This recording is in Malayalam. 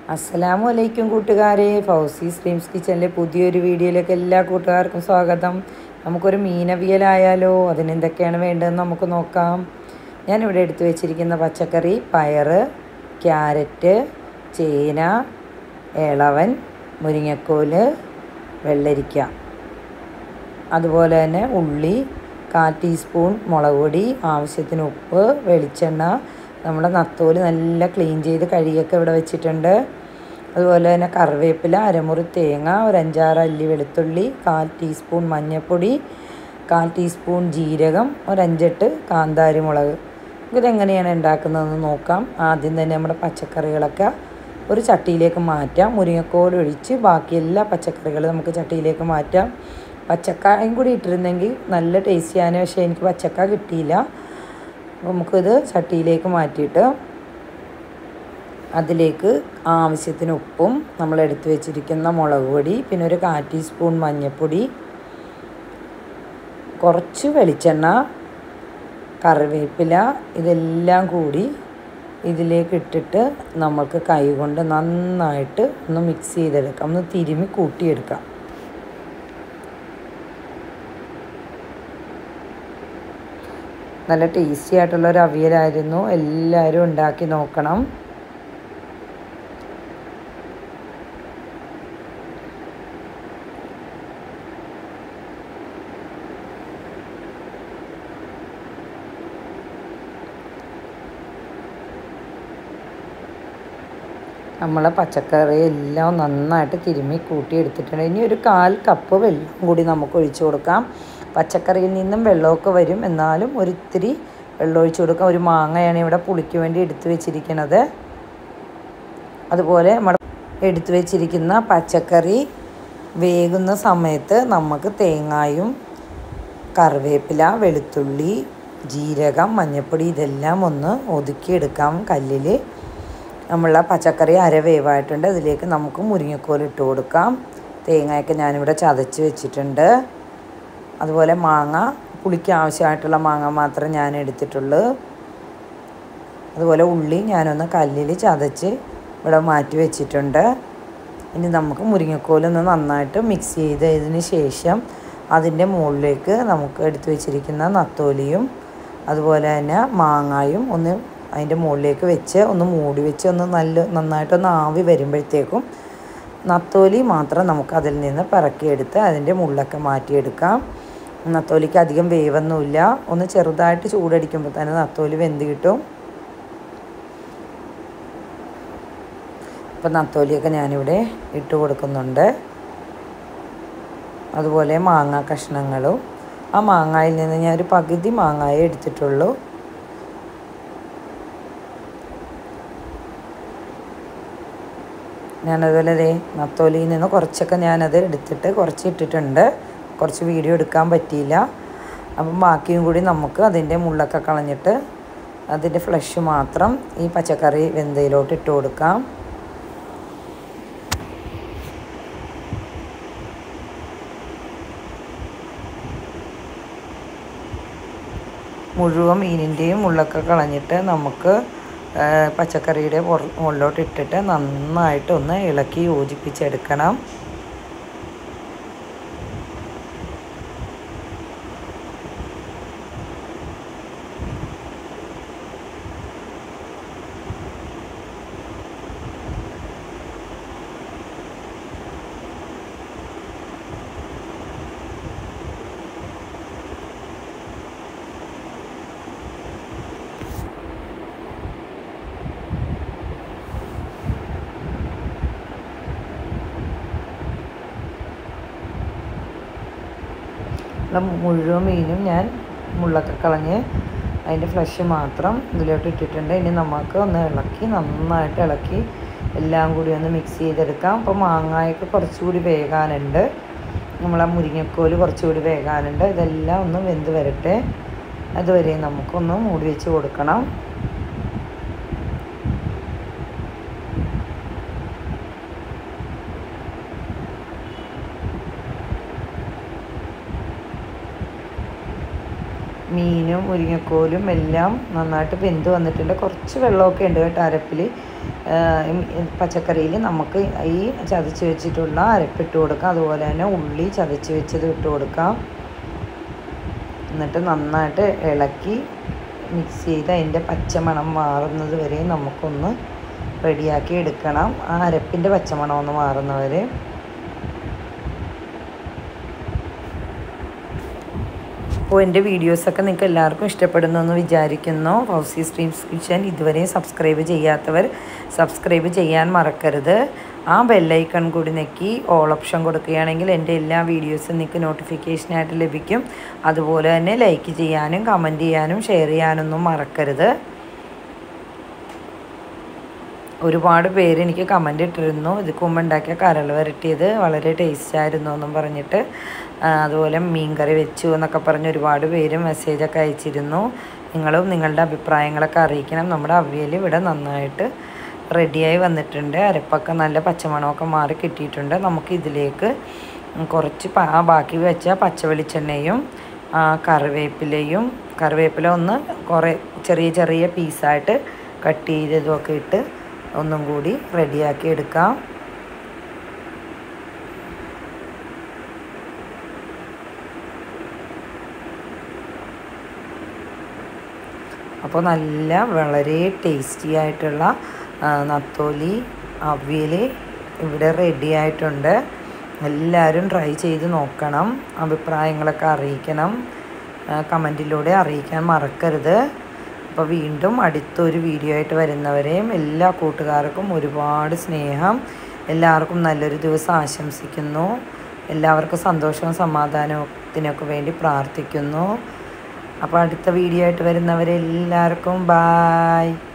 അസ്സലാമു അലൈക്കും കൂട്ടുകാരെ ഫൗസി സ്ട്രീംസ് കിച്ചണിലെ പുതിയൊരു വീഡിയോയിലേക്ക് എല്ലാ കൂട്ടുകാർക്കും സ്വാഗതം നമുക്കൊരു മീനവിയലായാലോ അതിനെന്തൊക്കെയാണ് വേണ്ടതെന്ന് നമുക്ക് നോക്കാം ഞാനിവിടെ എടുത്തു വെച്ചിരിക്കുന്ന പച്ചക്കറി പയറ് ക്യാരറ്റ് ചേന ഇളവൻ മുരിങ്ങക്കോല് വെള്ളരിക്ക അതുപോലെ തന്നെ ഉള്ളി കാൽ ടീസ്പൂൺ മുളക് പൊടി ആവശ്യത്തിന് ഉപ്പ് വെളിച്ചെണ്ണ നമ്മുടെ നത്തോല് നല്ല ക്ലീൻ ചെയ്ത് കഴുകിയൊക്കെ ഇവിടെ വെച്ചിട്ടുണ്ട് അതുപോലെ തന്നെ കറിവേപ്പില അരമുറി തേങ്ങ ഒരു അഞ്ചാറ് അല്ലി വെളുത്തുള്ളി കാൽ ടീസ്പൂൺ മഞ്ഞൾപ്പൊടി കാൽ ടീസ്പൂൺ ജീരകം ഒരു അഞ്ചെട്ട് കാന്താരി മുളക് ഇതെങ്ങനെയാണ് ഉണ്ടാക്കുന്നതെന്ന് നോക്കാം ആദ്യം തന്നെ നമ്മുടെ പച്ചക്കറികളൊക്കെ ഒരു ചട്ടിയിലേക്ക് മാറ്റാം മുരിങ്ങക്കോൽ ഒഴിച്ച് ബാക്കി എല്ലാ പച്ചക്കറികളും നമുക്ക് ചട്ടിയിലേക്ക് മാറ്റാം പച്ചക്കായും കൂടി ഇട്ടിരുന്നെങ്കിൽ നല്ല ടേസ്റ്റിയാണ് പക്ഷേ എനിക്ക് പച്ചക്ക കിട്ടിയില്ല നമുക്കിത് ചട്ടിയിലേക്ക് മാറ്റിയിട്ട് അതിലേക്ക് ആവശ്യത്തിന് ഉപ്പും നമ്മൾ എടുത്തു വെച്ചിരിക്കുന്ന മുളക് പൊടി പിന്നെ ഒരു കാൽ ടീസ്പൂൺ മഞ്ഞൾപ്പൊടി കുറച്ച് വെളിച്ചെണ്ണ കറിവേപ്പില ഇതെല്ലാം കൂടി ഇതിലേക്ക് ഇട്ടിട്ട് നമുക്ക് കൈ കൊണ്ട് നന്നായിട്ട് ഒന്ന് മിക്സ് ചെയ്തെടുക്കാം ഒന്ന് തിരുമ്മി കൂട്ടിയെടുക്കാം നല്ല ടേസ്റ്റി ആയിട്ടുള്ള ഒരു അവിയലായിരുന്നു എല്ലാവരും ഉണ്ടാക്കി നോക്കണം നമ്മളെ പച്ചക്കറി എല്ലാം നന്നായിട്ട് തിരുമ്മി കൂട്ടി എടുത്തിട്ടുണ്ട് ഇനി ഒരു കാൽ കപ്പ് വെള്ളം കൂടി നമുക്ക് ഒഴിച്ചു കൊടുക്കാം പച്ചക്കറിയിൽ നിന്നും വെള്ളമൊക്കെ വരും എന്നാലും ഒരിത്തിരി വെള്ളം ഒഴിച്ചു കൊടുക്കാം ഒരു മാങ്ങയാണ് ഇവിടെ പുളിക്ക് വേണ്ടി എടുത്തു വെച്ചിരിക്കുന്നത് അതുപോലെ നമ്മുടെ എടുത്തു വെച്ചിരിക്കുന്ന പച്ചക്കറി വേകുന്ന സമയത്ത് നമുക്ക് തേങ്ങായും കറിവേപ്പില വെളുത്തുള്ളി ജീരകം മഞ്ഞൾപ്പൊടി ഇതെല്ലാം ഒന്ന് ഒതുക്കിയെടുക്കാം കല്ലിൽ നമ്മളുടെ പച്ചക്കറി അരവേവായിട്ടുണ്ട് അതിലേക്ക് നമുക്ക് മുരിങ്ങക്കോൽ ഇട്ട് കൊടുക്കാം തേങ്ങയൊക്കെ ഞാനിവിടെ ചതച്ച് വെച്ചിട്ടുണ്ട് അതുപോലെ മാങ്ങ പുളിക്ക് ആവശ്യമായിട്ടുള്ള മാങ്ങ മാത്രമേ ഞാൻ എടുത്തിട്ടുള്ളൂ അതുപോലെ ഉള്ളി ഞാനൊന്ന് കല്ലിൽ ചതച്ച് ഇവിടെ മാറ്റി വെച്ചിട്ടുണ്ട് ഇനി നമുക്ക് മുരിങ്ങക്കോലൊന്ന് നന്നായിട്ട് മിക്സ് ചെയ്തതിന് ശേഷം അതിൻ്റെ മുകളിലേക്ക് നമുക്ക് എടുത്തു വെച്ചിരിക്കുന്ന നത്തോലിയും അതുപോലെ തന്നെ മാങ്ങായും ഒന്ന് അതിൻ്റെ മുകളിലേക്ക് വെച്ച് ഒന്ന് മൂടി വെച്ച് ഒന്ന് നല്ല നന്നായിട്ടൊന്ന് ആവി വരുമ്പോഴത്തേക്കും നത്തോലി മാത്രം നമുക്ക് അതിൽ നിന്ന് പിറക്കിയെടുത്ത് അതിൻ്റെ മുള്ളൊക്കെ മാറ്റിയെടുക്കാം നത്തോലിക്ക് അധികം വേവൊന്നുമില്ല ഒന്ന് ചെറുതായിട്ട് ചൂടടിക്കുമ്പോൾ തന്നെ നത്തോലി വെന്ത് കിട്ടും ഇപ്പം നത്തോലിയൊക്കെ ഞാനിവിടെ ഇട്ട് കൊടുക്കുന്നുണ്ട് അതുപോലെ മാങ്ങ കഷ്ണങ്ങളും ആ മാങ്ങായിൽ നിന്ന് ഞാൻ ഒരു പകുതി മാങ്ങായേ എടുത്തിട്ടുള്ളൂ ഞാനതുപോലെ ദേ നത്തോലിയിൽ നിന്ന് കുറച്ചൊക്കെ ഞാനത് എടുത്തിട്ട് കുറച്ച് ഇട്ടിട്ടുണ്ട് കുറച്ച് വീഡിയോ എടുക്കാൻ പറ്റിയില്ല അപ്പം ബാക്കിയും കൂടി നമുക്ക് അതിൻ്റെ മുള്ളൊക്കെ കളഞ്ഞിട്ട് അതിൻ്റെ ഫ്ലഷ് മാത്രം ഈ പച്ചക്കറി വെന്തയിലോട്ട് ഇട്ട് കൊടുക്കാം മുഴുവൻ മീനിൻ്റെയും മുള്ളൊക്കെ കളഞ്ഞിട്ട് നമുക്ക് പച്ചക്കറിയുടെ മുകളിലോട്ട് ഇട്ടിട്ട് നന്നായിട്ട് ഒന്ന് ഇളക്കി യോജിപ്പിച്ചെടുക്കണം മുഴുവൻ മീനും ഞാൻ മുള്ളൊക്കെ കളഞ്ഞ് അതിൻ്റെ ഫ്ലഷ് മാത്രം ഇതിലോട്ട് ഇട്ടിട്ടുണ്ട് ഇനി നമുക്ക് ഒന്ന് ഇളക്കി നന്നായിട്ട് ഇളക്കി എല്ലാം കൂടി ഒന്ന് മിക്സ് ചെയ്തെടുക്കാം അപ്പോൾ മാങ്ങായൊക്കെ കുറച്ചുകൂടി വേകാനുണ്ട് നമ്മളെ മുരിങ്ങക്കോല് കുറച്ചുകൂടി വേകാനുണ്ട് ഇതെല്ലാം ഒന്ന് വെന്ത് വരട്ടെ അതുവരെ നമുക്കൊന്ന് മൂടി വെച്ച് കൊടുക്കണം മീനും മുരിങ്ങക്കോലും എല്ലാം നന്നായിട്ട് വെന്ത് വന്നിട്ടുണ്ട് കുറച്ച് വെള്ളമൊക്കെ ഉണ്ട് കേട്ടോ അരപ്പിൽ പച്ചക്കറിയിൽ നമുക്ക് ഈ ചതച്ച് വെച്ചിട്ടുള്ള അരപ്പിട്ട് കൊടുക്കാം അതുപോലെ തന്നെ ഉള്ളി ചതച്ച് വെച്ചത് ഇട്ട് കൊടുക്കാം എന്നിട്ട് നന്നായിട്ട് ഇളക്കി മിക്സ് ചെയ്ത് അതിൻ്റെ പച്ചമണം മാറുന്നത് വരെ നമുക്കൊന്ന് റെഡിയാക്കി എടുക്കണം ആ അരപ്പിൻ്റെ പച്ചമണം ഒന്ന് മാറുന്നവരെ അപ്പോൾ എൻ്റെ വീഡിയോസൊക്കെ നിങ്ങൾക്ക് എല്ലാവർക്കും ഇഷ്ടപ്പെടുന്നു എന്ന് വിചാരിക്കുന്നു ഫൗസി സ്ട്രീംസ് കിച്ചൻ ഇതുവരെ സബ്സ്ക്രൈബ് ചെയ്യാത്തവർ സബ്സ്ക്രൈബ് ചെയ്യാൻ മറക്കരുത് ആ ബെല്ലൈക്കൺ കൂടി നെക്കി ഓൾ ഓപ്ഷൻ കൊടുക്കുകയാണെങ്കിൽ എൻ്റെ എല്ലാ വീഡിയോസും നിങ്ങൾക്ക് നോട്ടിഫിക്കേഷനായിട്ട് ലഭിക്കും അതുപോലെ തന്നെ ലൈക്ക് ചെയ്യാനും കമൻറ്റ് ചെയ്യാനും ഷെയർ ചെയ്യാനൊന്നും മറക്കരുത് ഒരുപാട് പേര് എനിക്ക് കമൻ്റ് ഇട്ടിരുന്നു ഇത് മുമ്പ് ഉണ്ടാക്കിയ കരൾ വരട്ടിയത് വളരെ ടേസ്റ്റ് ആയിരുന്നു എന്നും പറഞ്ഞിട്ട് അതുപോലെ മീൻകറി വെച്ചു എന്നൊക്കെ പറഞ്ഞ് ഒരുപാട് പേര് മെസ്സേജൊക്കെ അയച്ചിരുന്നു നിങ്ങളും നിങ്ങളുടെ അഭിപ്രായങ്ങളൊക്കെ അറിയിക്കണം നമ്മുടെ അവിയൽ ഇവിടെ നന്നായിട്ട് റെഡിയായി വന്നിട്ടുണ്ട് അരപ്പൊക്കെ നല്ല പച്ചമണമൊക്കെ മാറി കിട്ടിയിട്ടുണ്ട് നമുക്ക് ഇതിലേക്ക് കുറച്ച് ആ ബാക്കി വെച്ച പച്ച വെളിച്ചെണ്ണയും കറിവേപ്പിലയും കറിവേപ്പില ഒന്ന് കുറേ ചെറിയ ചെറിയ പീസായിട്ട് കട്ട് ചെയ്തതൊക്കെ ഇട്ട് ഒന്നും കൂടി റെഡിയാക്കി എടുക്കാം അപ്പോൾ നല്ല വളരെ ടേസ്റ്റി ആയിട്ടുള്ള നത്തോലി അവിയൽ ഇവിടെ റെഡി ആയിട്ടുണ്ട് എല്ലാവരും ട്രൈ ചെയ്ത് നോക്കണം അഭിപ്രായങ്ങളൊക്കെ അറിയിക്കണം കമൻറ്റിലൂടെ അറിയിക്കാൻ മറക്കരുത് അപ്പോൾ വീണ്ടും അടുത്തൊരു വീഡിയോ ആയിട്ട് വരുന്നവരെയും എല്ലാ കൂട്ടുകാർക്കും ഒരുപാട് സ്നേഹം എല്ലാവർക്കും നല്ലൊരു ദിവസം ആശംസിക്കുന്നു എല്ലാവർക്കും സന്തോഷവും സമാധാനത്തിനൊക്കെ വേണ്ടി പ്രാർത്ഥിക്കുന്നു അപ്പോൾ അടുത്ത വീഡിയോ ആയിട്ട് വരുന്നവരെല്ലാവർക്കും ബായ്